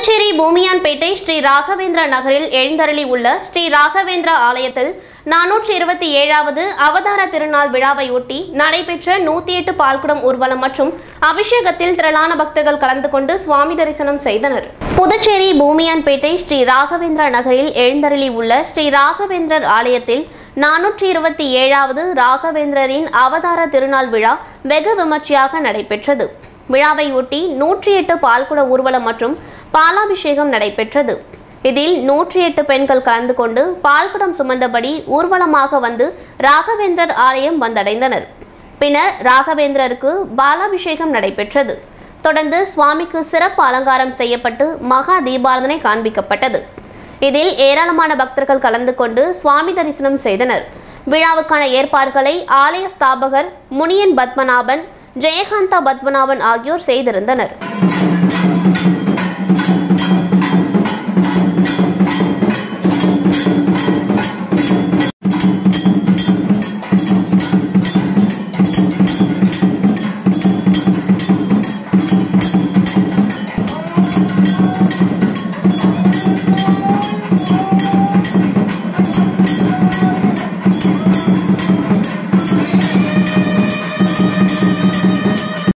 புதுச்சேரி பூமியான்பேட்டை ஸ்ரீ ராகவேந்திரா நகரில் எழுந்தருளி உள்ள ஸ்ரீ ராகவேந்திரா ஆலயத்தில் நானூற்றி இருபத்தி ஏழாவது அவதார திருநாள் விழாவை ஒட்டி நடைபெற்ற நூத்தி எட்டு பால்குடம் ஊர்வலம் மற்றும் அபிஷேகத்தில் திரளான பக்தர்கள் கலந்து கொண்டு சுவாமி தரிசனம் செய்தனர் புதுச்சேரி பூமியான்பேட்டை ஸ்ரீ ராகவேந்திரா நகரில் எழுந்தருளி உள்ள ஸ்ரீ ராகவேந்திரர் ஆலயத்தில் நானூற்றி இருபத்தி ஏழாவது ராகவேந்திரரின் அவதார திருநாள் விழா வெகு விமர்சையாக நடைபெற்றது விழாவை ஒட்டி நூற்றி எட்டு பால்குட ஊர்வலம் மற்றும் பாலாபிஷேகம் நடைபெற்றது இதில் நூற்றி எட்டு பெண்கள் கலந்து கொண்டு பால்குடம் சுமந்தபடி ஊர்வலமாக வந்து ராகவேந்திரர் ஆலயம் வந்தடைந்தனர் பின்னர் ராகவேந்திரருக்கு பாலாபிஷேகம் நடைபெற்றது தொடர்ந்து சுவாமிக்கு சிறப்பு அலங்காரம் செய்யப்பட்டு மகா தீபாரதனை காண்பிக்கப்பட்டது இதில் ஏராளமான பக்தர்கள் கலந்து கொண்டு சுவாமி தரிசனம் செய்தனர் விழாவுக்கான ஏற்பாடுகளை ஆலய ஸ்தாபகர் முனியன் பத்மநாபன் ஜெயகாந்தா பத்மநாபன் ஆகியோர் செய்திருந்தனர்